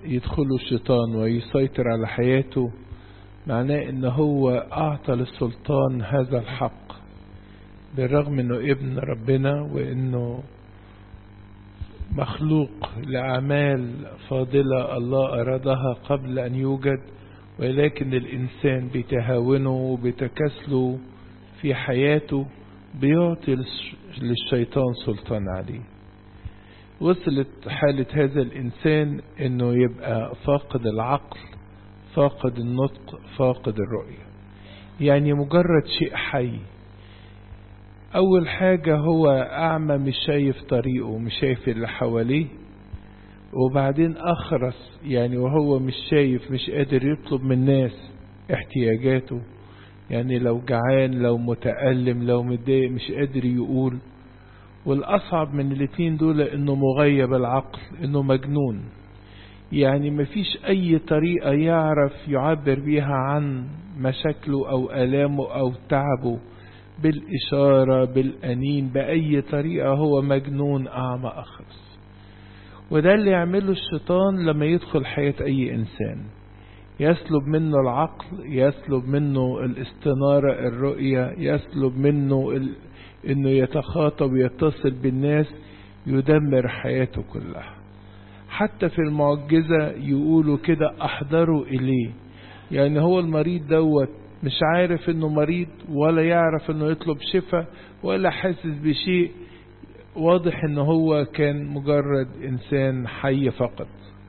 يدخله الشيطان ويسيطر على حياته معناه ان هو اعطى للسلطان هذا الحق بالرغم انه ابن ربنا وانه مخلوق لأعمال فاضلة الله أرادها قبل أن يوجد ولكن الإنسان بتهاونه وبتكسله في حياته بيعطي للشيطان سلطان عليه وصلت حالة هذا الإنسان أنه يبقى فاقد العقل فاقد النطق فاقد الرؤية يعني مجرد شيء حي أول حاجة هو أعمى مش شايف طريقه مش شايف اللي حواليه وبعدين أخرس يعني وهو مش شايف مش قادر يطلب من الناس احتياجاته يعني لو جعان لو متألم لو متضايق مش قادر يقول والأصعب من الاتنين دول إنه مغيب العقل إنه مجنون يعني مفيش أي طريقة يعرف يعبر بيها عن مشاكله أو آلامه أو تعبه بالإشارة بالأنين بأي طريقة هو مجنون أعمى أخرس وده اللي يعمله الشيطان لما يدخل حياة أي إنسان يسلب منه العقل يسلب منه الاستنارة الرؤية يسلب منه ال... انه يتخاطب ويتصل بالناس يدمر حياته كلها حتى في المعجزة يقولوا كده احضروا اليه يعني هو المريض دوت مش عارف انه مريض ولا يعرف انه يطلب شفاء ولا حاسس بشيء واضح ان هو كان مجرد انسان حي فقط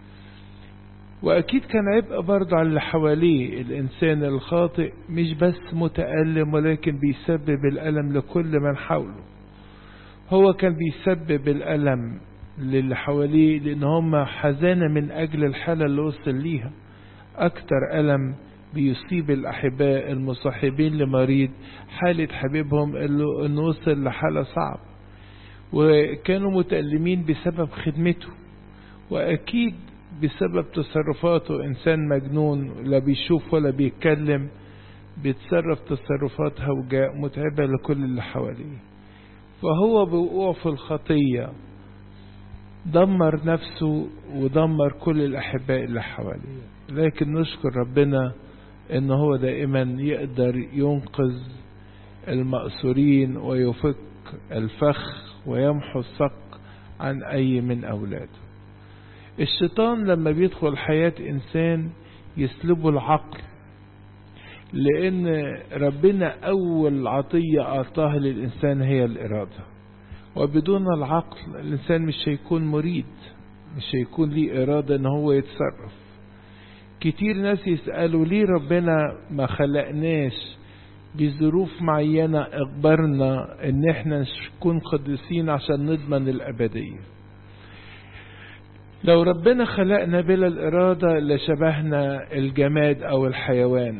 واكيد كان عبء برضه على اللي حواليه الانسان الخاطئ مش بس متألم ولكن بيسبب الالم لكل من حوله هو كان بيسبب الالم للي حواليه لان هم حزانة من اجل الحالة اللي وصل ليها اكتر الم بيصيب الأحباء المصاحبين لمريض حالة حبيبهم اللي وصل لحالة صعب وكانوا متألمين بسبب خدمته وأكيد بسبب تصرفاته إنسان مجنون لا بيشوف ولا بيتكلم بيتصرف تصرفات هوجاء متعبة لكل اللي حواليه فهو بوقوع في الخطية دمر نفسه ودمر كل الأحباء اللي حواليه لكن نشكر ربنا ان هو دائما يقدر ينقذ المأسورين ويفك الفخ ويمحو الصق عن اي من اولاده الشيطان لما بيدخل حياة انسان يسلبه العقل لان ربنا اول عطية اعطاها للانسان هي الارادة وبدون العقل الانسان مش هيكون مريد مش هيكون ليه ارادة ان هو يتصرف كتير ناس يسألوا ليه ربنا ما خلقناش بظروف معينة اجبرنا ان احنا نكون قديسين عشان نضمن الابدية لو ربنا خلقنا بلا الارادة لشبهنا الجماد او الحيوان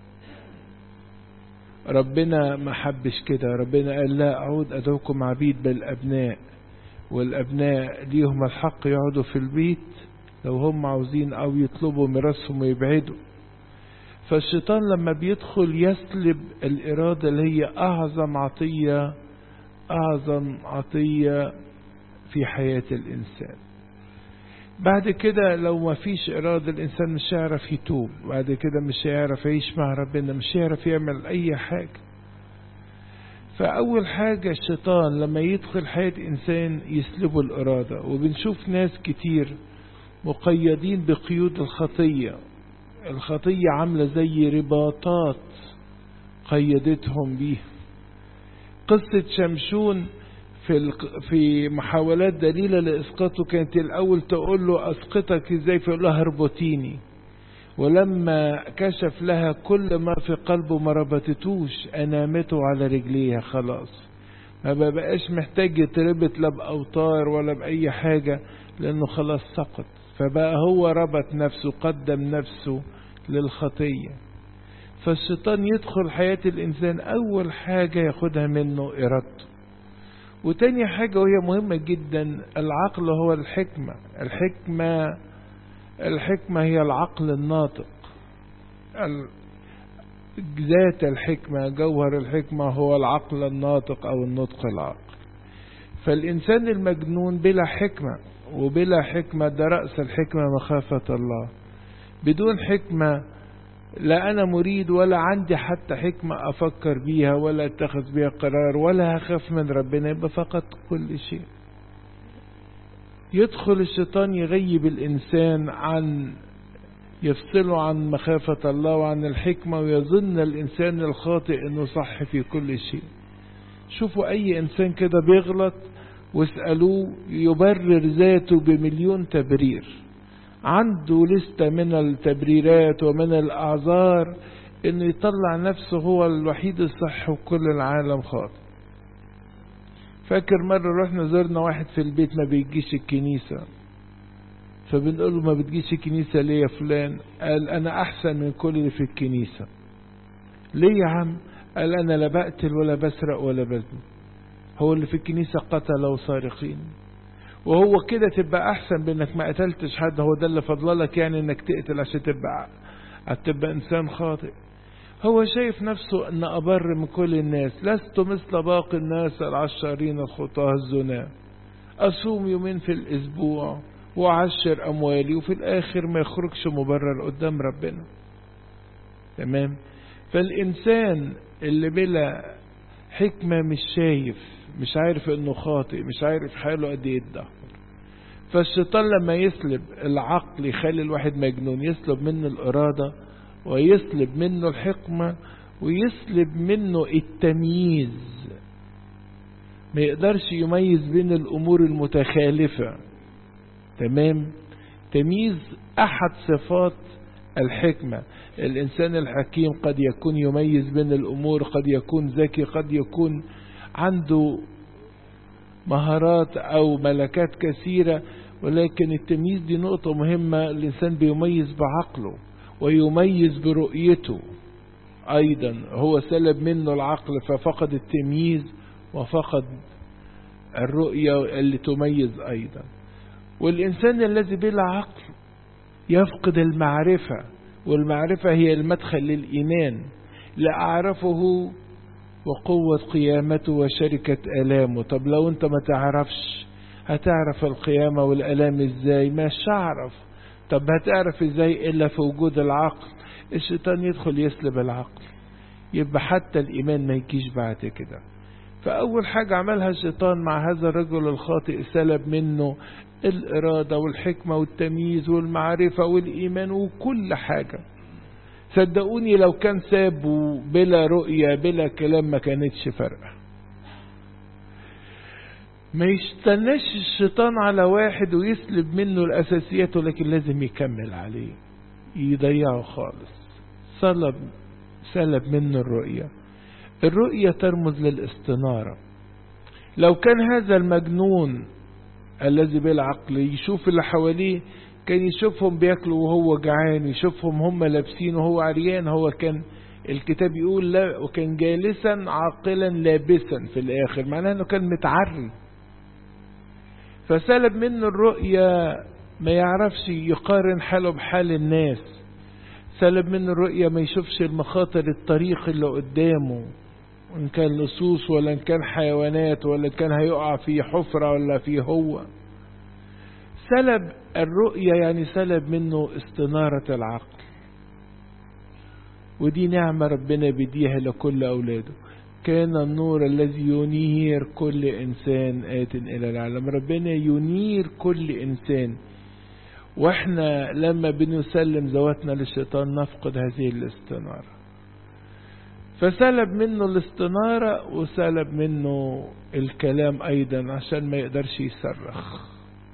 ربنا ما حبش كده ربنا قال لا اعود ادعوكم عبيد بل ابناء والابناء ليهم الحق يقعدوا في البيت لو هم عاوزين او يطلبوا ميراثهم ويبعدوا فالشيطان لما بيدخل يسلب الإرادة اللي هي أعظم عطية أعظم عطية في حياة الإنسان بعد كده لو ما فيش إرادة الإنسان مش هيعرف يتوب بعد كده مش هيعرف يعيش مع ربنا مش هيعرف يعمل أي حاجة فأول حاجة الشيطان لما يدخل حياة إنسان يسلبه الإرادة وبنشوف ناس كتير مقيدين بقيود الخطية الخطية عاملة زي رباطات قيدتهم بيها قصة شمشون في في محاولات دليلة لإسقاطه كانت الأول تقول له أسقطك إزاي فيقول لها اربطيني ولما كشف لها كل ما في قلبه ما ربطتوش أنامته على رجليها خلاص ما بقاش محتاج يتربط لا بأوتار ولا بأي حاجة لأنه خلاص سقط فبقى هو ربط نفسه قدم نفسه للخطية فالشيطان يدخل حياة الإنسان أول حاجة ياخدها منه إرادته وتاني حاجة وهي مهمة جدا العقل هو الحكمة الحكمة الحكمة هي العقل الناطق ذات الحكمة جوهر الحكمة هو العقل الناطق أو النطق العقل فالإنسان المجنون بلا حكمة وبلا حكمة ده رأس الحكمة مخافة الله بدون حكمة لا أنا مريد ولا عندي حتى حكمة أفكر بيها ولا أتخذ بيها قرار ولا هخاف من ربنا يبقى فقط كل شيء يدخل الشيطان يغيب الإنسان عن يفصله عن مخافة الله وعن الحكمة ويظن الإنسان الخاطئ أنه صح في كل شيء شوفوا أي إنسان كده بيغلط واسألوه يبرر ذاته بمليون تبرير عنده لستة من التبريرات ومن الأعذار انه يطلع نفسه هو الوحيد الصح وكل العالم خاطئ فاكر مرة رحنا زرنا واحد في البيت ما بيجيش الكنيسة فبنقول له ما بتجيش الكنيسة ليه يا فلان قال أنا أحسن من كل اللي في الكنيسة ليه يا عم قال أنا لا بقتل ولا بسرق ولا بزني هو اللي في الكنيسة قتل وسارقين وهو كده تبقى أحسن بأنك ما قتلتش حد هو ده اللي فضلك يعني أنك تقتل عشان تبقى هتبقى إنسان خاطئ هو شايف نفسه أن أبر من كل الناس لست مثل باقي الناس العشارين الخطاه الزنا أصوم يومين في الأسبوع وأعشر أموالي وفي الآخر ما يخرجش مبرر قدام ربنا تمام فالإنسان اللي بلا حكمة مش شايف مش عارف انه خاطئ مش عارف حاله قد ايه الدهر فالشيطان لما يسلب العقل يخلي الواحد مجنون يسلب منه الإرادة ويسلب منه الحكمة ويسلب منه التمييز ما يقدرش يميز بين الأمور المتخالفة تمام تمييز أحد صفات الحكمة الإنسان الحكيم قد يكون يميز بين الأمور قد يكون ذكي قد يكون عنده مهارات أو ملكات كثيرة ولكن التمييز دي نقطة مهمة الإنسان بيميز بعقله ويميز برؤيته أيضا هو سلب منه العقل ففقد التمييز وفقد الرؤية اللي تميز أيضا والإنسان الذي بلا عقل يفقد المعرفة والمعرفة هي المدخل للإيمان لأعرفه وقوة قيامته وشركة ألامه طب لو أنت ما تعرفش هتعرف القيامة والألام إزاي مش هعرف طب هتعرف إزاي إلا في وجود العقل الشيطان يدخل يسلب العقل يبقى حتى الإيمان ما يجيش بعد كده فأول حاجة عملها الشيطان مع هذا الرجل الخاطئ سلب منه الإرادة والحكمة والتمييز والمعرفة والإيمان وكل حاجة صدقوني لو كان سابه بلا رؤية بلا كلام ما كانتش فارقة ما يستناش الشيطان على واحد ويسلب منه الأساسيات ولكن لازم يكمل عليه يضيعه خالص سلب سلب منه الرؤية الرؤية ترمز للاستنارة لو كان هذا المجنون الذي بالعقل يشوف اللي حواليه كان يشوفهم بياكلوا وهو جعان يشوفهم هم لابسين وهو عريان هو كان الكتاب يقول لا وكان جالسا عاقلا لابسا في الاخر معناه انه كان متعري فسلب منه الرؤية ما يعرفش يقارن حاله بحال الناس سلب منه الرؤية ما يشوفش المخاطر الطريق اللي قدامه إن كان لصوص ولا إن كان حيوانات ولا إن كان هيقع في حفرة ولا في هو سلب الرؤية يعني سلب منه استنارة العقل ودي نعمة ربنا بيديها لكل أولاده كان النور الذي ينير كل إنسان آت إلى العالم ربنا ينير كل إنسان واحنا لما بنسلم ذواتنا للشيطان نفقد هذه الاستنارة فسلب منه الاستنارة وسلب منه الكلام أيضا عشان ما يقدرش يصرخ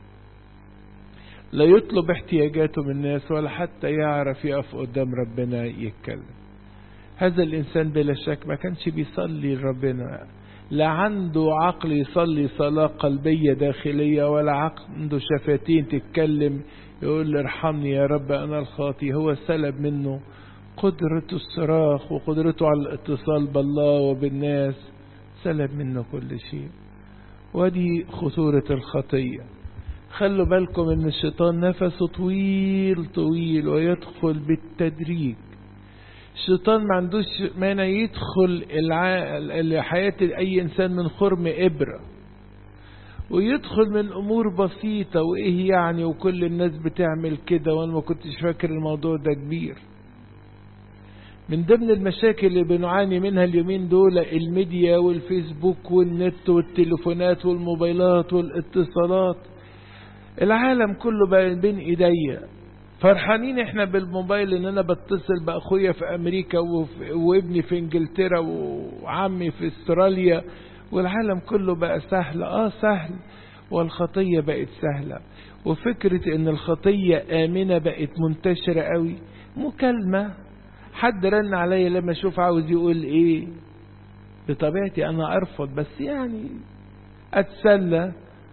لا يطلب احتياجاته من الناس ولا حتى يعرف يقف قدام ربنا يتكلم هذا الإنسان بلا شك ما كانش بيصلي لربنا لا عنده عقل يصلي صلاة قلبية داخلية ولا عقل عنده شفتين تتكلم يقول ارحمني يا رب أنا الخاطي هو سلب منه قدرة الصراخ وقدرته على الاتصال بالله وبالناس سلب منه كل شيء ودي خطورة الخطية خلوا بالكم ان الشيطان نفسه طويل طويل ويدخل بالتدريج الشيطان ما عندوش مانع يدخل الع... حياة أي إنسان من خرم إبرة ويدخل من امور بسيطة وايه يعني وكل الناس بتعمل كده وانا ما كنتش فاكر الموضوع ده كبير من ضمن المشاكل اللي بنعاني منها اليومين دول الميديا والفيسبوك والنت والتليفونات والموبايلات والاتصالات العالم كله بقى بين ايديا فرحانين احنا بالموبايل ان انا بتصل باخويا في امريكا وابني في انجلترا وعمي في استراليا والعالم كله بقى سهل اه سهل والخطية بقت سهلة وفكرة ان الخطية امنة بقت منتشرة قوي مكالمة حد رن عليا لما اشوف عاوز يقول ايه بطبيعتي انا ارفض بس يعني اتسلى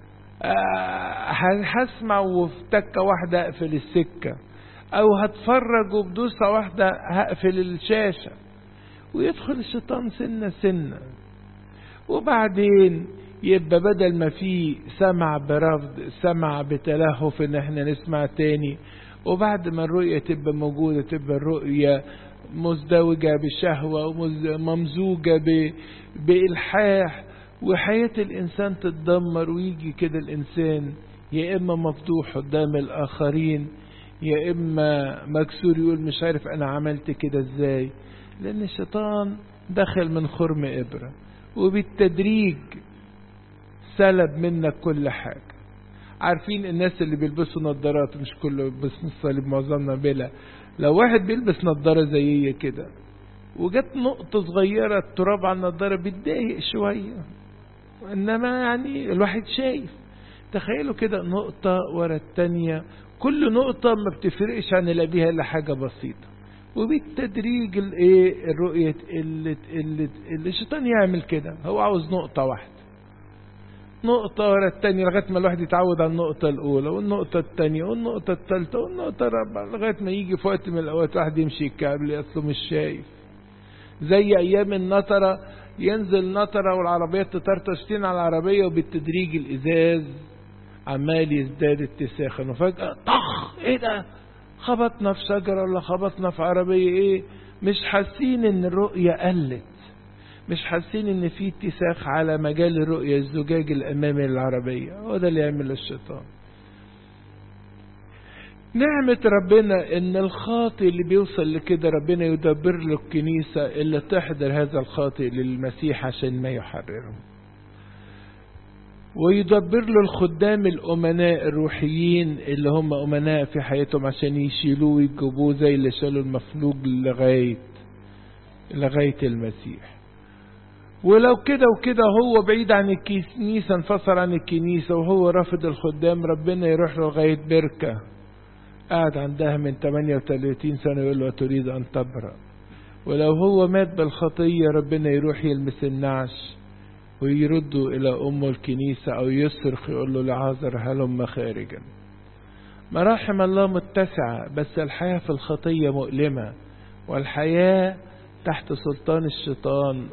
هسمع وفي تكة واحدة اقفل السكة او هتفرج وبدوسة واحدة هقفل الشاشة ويدخل الشيطان سنة سنة وبعدين يبقى بدل ما في سمع برفض سمع بتلهف ان احنا نسمع تاني وبعد ما الرؤية تبقى موجودة تبقى الرؤية مزدوجة بشهوة وممزوجة بإلحاح وحياة الإنسان تتدمر ويجي كده الإنسان يا إما مفضوح قدام الآخرين يا إما مكسور يقول مش عارف أنا عملت كده إزاي لأن الشيطان دخل من خرم إبرة وبالتدريج سلب منك كل حاجة عارفين الناس اللي بيلبسوا نظارات مش كله بيلبس الصليب معظمنا بلا لو واحد بيلبس نظارة زي كده وجت نقطة صغيرة تراب على النظارة بيتضايق شوية انما يعني الواحد شايف تخيلوا كده نقطة ورا التانية كل نقطة ما بتفرقش عن اللي بيها الا حاجة بسيطة وبالتدريج الايه الرؤية تقلت قلت قلت الشيطان يعمل كده هو عاوز نقطة واحدة نقطة ورا التانية لغاية ما الواحد يتعود على النقطة الأولى والنقطة التانية والنقطة التالتة والنقطة الرابعة لغاية ما يجي في وقت من الأوقات واحد يمشي يكعب أصله مش شايف زي أيام النطرة ينزل نطرة والعربيات تطرطش على العربية وبالتدريج الإزاز عمال يزداد اتساخا وفجأة طخ ايه ده خبطنا في شجرة ولا خبطنا في عربية ايه مش حاسين ان الرؤية قلت مش حاسين ان في اتساخ على مجال الرؤية الزجاج الامامي للعربية هو ده اللي يعمل الشيطان نعمة ربنا ان الخاطئ اللي بيوصل لكده ربنا يدبر له الكنيسة اللي تحضر هذا الخاطئ للمسيح عشان ما يحرره ويدبر له الخدام الأمناء الروحيين اللي هم أمناء في حياتهم عشان يشيلوه ويجيبوه زي اللي شالوا المفلوج لغاية لغاية المسيح ولو كده وكده هو بعيد عن الكنيسة انفصل عن الكنيسة وهو رافض الخدام ربنا يروح له لغاية بركة قاعد عندها من 38 سنة يقول له تريد أن تبرأ ولو هو مات بالخطية ربنا يروح يلمس النعش ويردوا إلى أم الكنيسة أو يصرخ يقول له لعازر هلم خارجا مراحم الله متسعة بس الحياة في الخطية مؤلمة والحياة تحت سلطان الشيطان